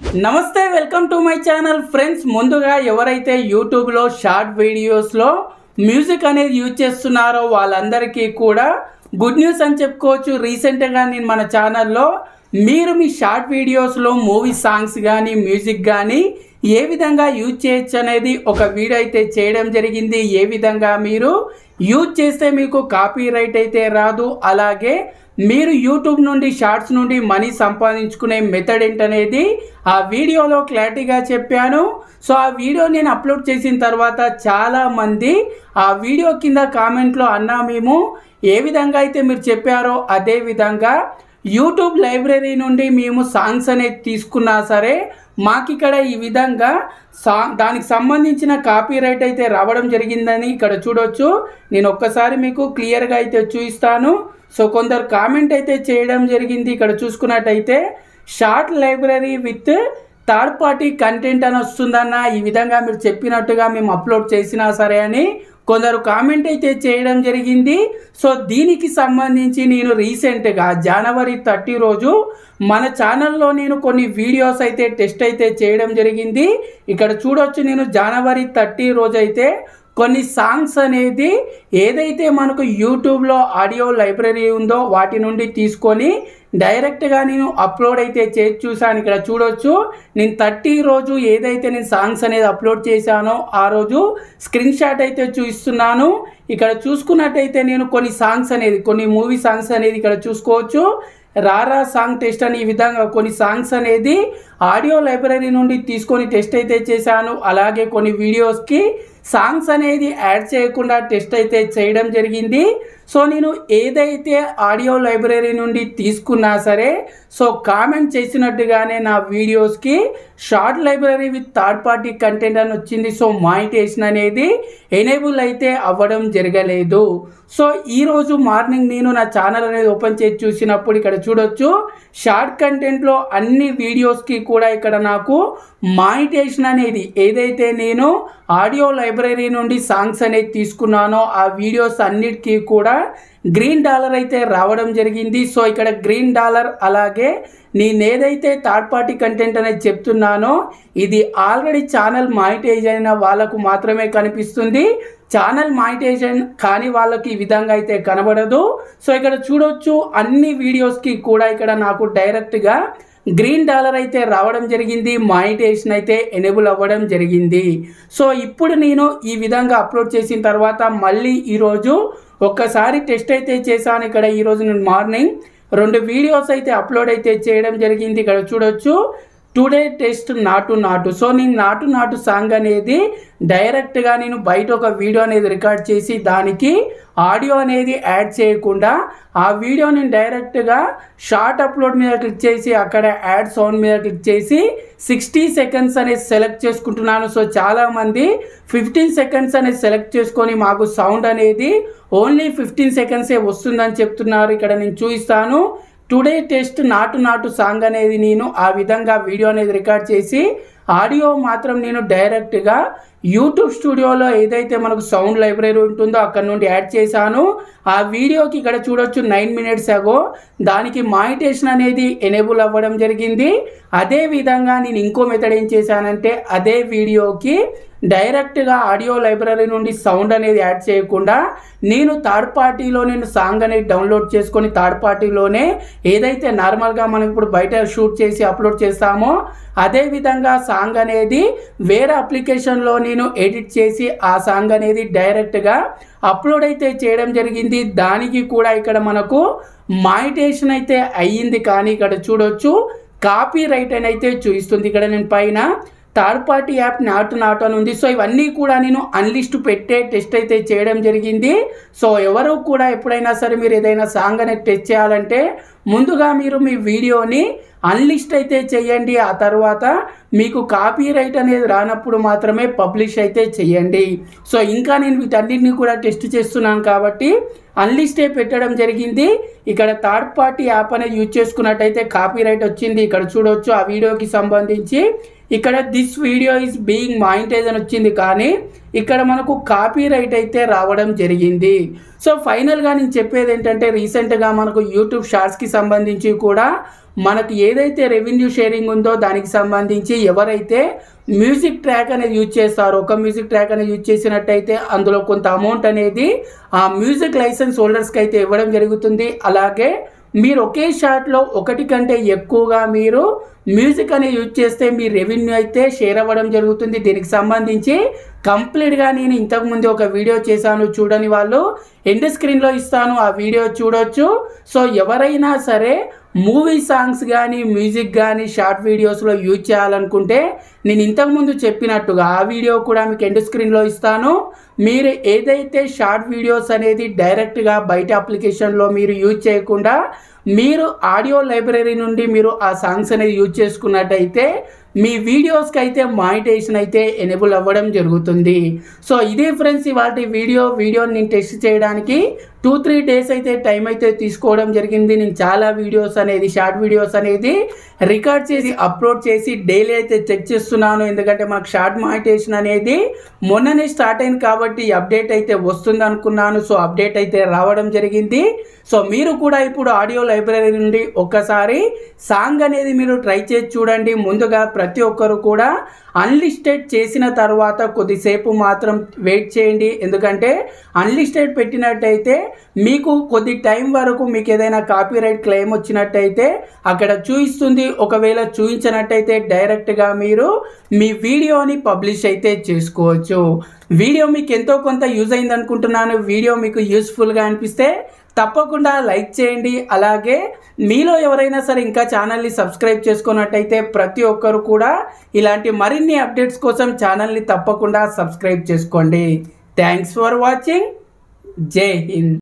నమస్తే welcome to my channel friends ముందుగా ఎవరైతే యూట్యూబ్లో షార్ట్ వీడియోస్లో మ్యూజిక్ అనేది యూజ్ చేస్తున్నారో వాళ్ళందరికీ కూడా గుడ్ న్యూస్ అని చెప్పుకోవచ్చు రీసెంట్గా నేను మన ఛానల్లో మీరు మీ షార్ట్ వీడియోస్లో మూవీ సాంగ్స్ కానీ మ్యూజిక్ కానీ ఏ విధంగా యూజ్ చేయొచ్చు అనేది ఒక వీడియో అయితే చేయడం జరిగింది ఏ విధంగా మీరు యూజ్ చేస్తే మీకు కాపీ రైట్ అయితే రాదు అలాగే మీరు యూట్యూబ్ నుండి షార్ట్స్ నుండి మనీ సంపాదించుకునే మెథడ్ ఏంటనేది ఆ వీడియోలో క్లారిటీగా చెప్పాను సో ఆ వీడియో నేను అప్లోడ్ చేసిన తర్వాత చాలా మంది ఆ వీడియో కింద కామెంట్లో అన్నా మేము ఏ విధంగా అయితే మీరు చెప్పారో అదే విధంగా యూట్యూబ్ లైబ్రరీ నుండి మేము సాంగ్స్ అనేది తీసుకున్నా సరే మాకు ఇక్కడ ఈ విధంగా సాంగ్ దానికి సంబంధించిన కాపీ రైట్ అయితే రావడం జరిగిందని ఇక్కడ చూడొచ్చు నేను ఒక్కసారి మీకు క్లియర్గా అయితే చూపిస్తాను సో కొందరు కామెంట్ అయితే చేయడం జరిగింది ఇక్కడ చూసుకున్నట్టయితే short library with third party content అని వస్తుందన్న ఈ విధంగా మీరు చెప్పినట్టుగా మేము అప్లోడ్ చేసినా సరే అని కొందరు కామెంట్ అయితే చేయడం జరిగింది సో దీనికి సంబంధించి నేను రీసెంట్గా జనవరి థర్టీ రోజు మన ఛానల్లో నేను కొన్ని వీడియోస్ అయితే టెస్ట్ అయితే చేయడం జరిగింది ఇక్కడ చూడొచ్చు నేను జనవరి థర్టీ రోజు అయితే కొన్ని సాంగ్స్ అనేది ఏదైతే మనకు యూట్యూబ్లో ఆడియో లైబ్రరీ ఉందో వాటి నుండి తీసుకొని డైరెక్ట్గా నేను అప్లోడ్ అయితే చేసి చూసాను ఇక్కడ చూడొచ్చు నేను థర్టీ రోజు ఏదైతే నేను సాంగ్స్ అనేది అప్లోడ్ చేశానో ఆ రోజు స్క్రీన్ షాట్ అయితే చూపిస్తున్నాను ఇక్కడ చూసుకున్నట్టయితే నేను కొన్ని సాంగ్స్ అనేది కొన్ని మూవీ సాంగ్స్ అనేది ఇక్కడ చూసుకోవచ్చు రారా సాంగ్ టెస్ట్ అని ఈ విధంగా కొన్ని సాంగ్స్ అనేది ఆడియో లైబ్రరీ నుండి తీసుకొని టెస్ట్ అయితే చేశాను అలాగే కొన్ని వీడియోస్కి సాంగ్స్ అనేది యాడ్ చేయకుండా టెస్ట్ అయితే చేయడం జరిగింది సో నేను ఏదైతే ఆడియో లైబ్రరీ నుండి తీసుకున్నా సరే సో కామెంట్ చేసినట్టుగానే నా వీడియోస్కి short library with third party content అని వచ్చింది సో మానిటేషన్ అనేది ఎనేబుల్ అయితే అవ్వడం జరగలేదు సో ఈరోజు మార్నింగ్ నేను నా ఛానల్ అనేది ఓపెన్ చేసి చూసినప్పుడు ఇక్కడ చూడొచ్చు షార్ట్ కంటెంట్లో అన్ని వీడియోస్కి కూడా ఇక్కడ నాకు మానిటేషన్ అనేది ఏదైతే నేను ఆడియో లైబ్రరీ నుండి సాంగ్స్ అనేది తీసుకున్నానో ఆ వీడియోస్ అన్నిటికీ కూడా గ్రీన్ డాలర్ అయితే రావడం జరిగింది సో ఇక్కడ గ్రీన్ డాలర్ అలాగే నేను ఏదైతే థర్డ్ పార్టీ కంటెంట్ అనేది చెప్తున్నానో ఇది ఆల్రెడీ ఛానల్ మానిటైజ్ అయిన వాళ్ళకు మాత్రమే కనిపిస్తుంది ఛానల్ మానిటైజేషన్ కాని వాళ్ళకి ఈ విధంగా అయితే కనబడదు సో ఇక్కడ చూడొచ్చు అన్ని వీడియోస్కి కూడా ఇక్కడ నాకు డైరెక్ట్గా గ్రీన్ డాలర్ అయితే రావడం జరిగింది మానిటేషన్ అయితే ఎనేబుల్ అవ్వడం జరిగింది సో ఇప్పుడు నేను ఈ విధంగా అప్లోడ్ చేసిన తర్వాత మళ్ళీ ఈరోజు ఒక్కసారి టెస్ట్ అయితే చేశాను ఇక్కడ ఈరోజు నేను మార్నింగ్ రెండు వీడియోస్ అయితే అప్లోడ్ అయితే చేయడం జరిగింది ఇక్కడ చూడొచ్చు టుడే టెస్ట్ నాటు నాటు సో నేను నాటు నాటు సాంగ్ అనేది డైరెక్ట్గా నేను బయట ఒక వీడియో అనేది రికార్డ్ చేసి దానికి ఆడియో అనేది యాడ్ చేయకుండా ఆ వీడియో నేను డైరెక్ట్గా షార్ట్ అప్లోడ్ మీద క్లిక్ చేసి అక్కడ యాడ్ సౌండ్ మీద క్లిక్ చేసి సిక్స్టీ సెకండ్స్ అనేది సెలెక్ట్ చేసుకుంటున్నాను సో చాలామంది ఫిఫ్టీన్ సెకండ్స్ అనేది సెలెక్ట్ చేసుకొని మాకు సౌండ్ అనేది ఓన్లీ ఫిఫ్టీన్ సెకండ్సే వస్తుందని చెప్తున్నారు ఇక్కడ నేను చూపిస్తాను టుడే టెస్ట్ నాటు నాటు సాంగ్ అనేది నేను ఆ విధంగా వీడియో అనేది రికార్డ్ చేసి ఆడియో మాత్రం నేను డైరెక్ట్గా యూట్యూబ్ స్టూడియోలో ఏదైతే మనకు సౌండ్ లైబ్రరీ ఉంటుందో అక్కడ నుండి యాడ్ చేశాను ఆ వీడియోకి ఇక్కడ చూడొచ్చు నైన్ మినిట్స్ అగో దానికి మానిటేషన్ అనేది ఎనేబుల్ అవ్వడం జరిగింది అదే విధంగా నేను ఇంకో మెథడ్ ఏం చేశానంటే అదే వీడియోకి డైరెక్ట్గా ఆడియో లైబ్రరీ నుండి సౌండ్ అనేది యాడ్ చేయకుండా నేను థర్డ్ పార్టీలో నేను సాంగ్ అనేది డౌన్లోడ్ చేసుకొని థర్డ్ పార్టీలోనే ఏదైతే నార్మల్గా మనం ఇప్పుడు బయట షూట్ చేసి అప్లోడ్ చేస్తామో అదే విధంగా సాంగ్ అనేది వేరే అప్లికేషన్లో నేను ఎడిట్ చేసి ఆ సాంగ్ అనేది డైరెక్ట్గా అప్లోడ్ అయితే చేయడం జరిగింది దానికి కూడా ఇక్కడ మనకు మానిటేషన్ అయితే అయ్యింది కానీ ఇక్కడ చూడొచ్చు కాపీ రైట్ అని అయితే చూపిస్తుంది ఇక్కడ నేను పైన థర్డ్ పార్టీ యాప్ నాటు నాటు అని ఉంది సో ఇవన్నీ కూడా నేను అన్లిస్ట్ పెట్టే టెస్ట్ అయితే చేయడం జరిగింది సో ఎవరు కూడా ఎప్పుడైనా సరే మీరు ఏదైనా సాంగ్ అనేది టెస్ట్ చేయాలంటే ముందుగా మీరు మీ వీడియోని అన్లిస్ట్ అయితే చేయండి ఆ తర్వాత మీకు కాపీ రైట్ అనేది రానప్పుడు మాత్రమే పబ్లిష్ అయితే చేయండి సో ఇంకా నేను వీటన్నిటిని కూడా టెస్ట్ చేస్తున్నాను కాబట్టి అన్లిస్టే పెట్టడం జరిగింది ఇక్కడ థర్డ్ పార్టీ యాప్ అనేది యూజ్ చేసుకున్నట్టయితే కాపీ రైట్ వచ్చింది ఇక్కడ చూడవచ్చు ఆ వీడియోకి సంబంధించి ఇక్కడ this video is being monetize అని వచ్చింది కానీ ఇక్కడ మనకు కాపీ రైట్ అయితే రావడం జరిగింది సో ఫైనల్గా నేను చెప్పేది ఏంటంటే రీసెంట్గా మనకు యూట్యూబ్ షార్ట్స్కి సంబంధించి కూడా మనకు ఏదైతే రెవెన్యూ షేరింగ్ ఉందో దానికి సంబంధించి ఎవరైతే మ్యూజిక్ ట్రాక్ అనేది యూజ్ చేస్తారో ఒక మ్యూజిక్ ట్రాక్ అనేది యూజ్ చేసినట్టయితే అందులో కొంత అమౌంట్ అనేది ఆ మ్యూజిక్ లైసెన్స్ హోల్డర్స్కి అయితే ఇవ్వడం జరుగుతుంది అలాగే మీరు ఒకే షాట్లో ఒకటి కంటే ఎక్కువగా మీరు మ్యూజిక్ అనేది యూజ్ చేస్తే మీ రెవెన్యూ అయితే షేర్ అవ్వడం జరుగుతుంది దీనికి సంబంధించి కంప్లీట్గా నేను ఇంతకుముందు ఒక వీడియో చేశాను చూడని వాళ్ళు ఎండ్ స్క్రీన్లో ఇస్తాను ఆ వీడియో చూడొచ్చు సో ఎవరైనా సరే మూవీ సాంగ్స్ కానీ మ్యూజిక్ కానీ షార్ట్ వీడియోస్లో యూజ్ చేయాలనుకుంటే నేను ఇంతకుముందు చెప్పినట్టుగా ఆ వీడియో కూడా మీకు ఎండ్ స్క్రీన్లో ఇస్తాను మీరు ఏదైతే షార్ట్ వీడియోస్ అనేది డైరెక్ట్గా బయట అప్లికేషన్లో మీరు యూజ్ చేయకుండా మీరు ఆడియో లైబ్రరీ నుండి మీరు ఆ సాంగ్స్ అనేది యూజ్ చేసుకున్నట్టయితే మీ వీడియోస్కి అయితే మానిటేషన్ అయితే ఎనేబుల్ అవ్వడం జరుగుతుంది సో ఇదే ఫ్రెండ్స్ ఇవాటి వీడియో వీడియోని నేను టెస్ట్ చేయడానికి టూ త్రీ డేస్ అయితే టైం అయితే తీసుకోవడం జరిగింది నేను చాలా వీడియోస్ అనేది షార్ట్ వీడియోస్ అనేది రికార్డ్ చేసి అప్లోడ్ చేసి డైలీ అయితే చెక్ చేస్తున్నాను ఎందుకంటే మనకు షార్ట్ మానిటేషన్ అనేది మొన్ననే స్టార్ట్ అయింది కాబట్టి అప్డేట్ అయితే వస్తుంది అనుకున్నాను సో అప్డేట్ అయితే రావడం జరిగింది సో మీరు కూడా ఇప్పుడు ఆడియో లైబ్రరీ నుండి ఒక్కసారి సాంగ్ అనేది మీరు ట్రై చేసి చూడండి ముందుగా ప్రతి ఒక్కరు కూడా అన్లిస్టెడ్ చేసిన తర్వాత కొద్దిసేపు మాత్రం వెయిట్ చేయండి ఎందుకంటే అన్లిస్టెడ్ పెట్టినట్టయితే మీకు కొద్ది టైం వరకు మీకు ఏదైనా కాపీరైట్ క్లెయిమ్ వచ్చినట్టయితే అక్కడ చూపిస్తుంది ఒకవేళ చూపించినట్టయితే డైరెక్ట్గా మీరు మీ వీడియోని పబ్లిష్ అయితే చేసుకోవచ్చు వీడియో మీకు ఎంతో కొంత యూజ్ అయింది అనుకుంటున్నాను వీడియో మీకు యూస్ఫుల్గా అనిపిస్తే తప్పకుండా లైక్ చేయండి అలాగే మీలో ఎవరైనా సరే ఇంకా ఛానల్ని సబ్స్క్రైబ్ చేసుకున్నట్టయితే ప్రతి ఒక్కరు కూడా ఇలాంటి మరిన్ని అప్డేట్స్ కోసం ఛానల్ని తప్పకుండా సబ్స్క్రైబ్ చేసుకోండి థ్యాంక్స్ ఫర్ వాచింగ్ జై హింద్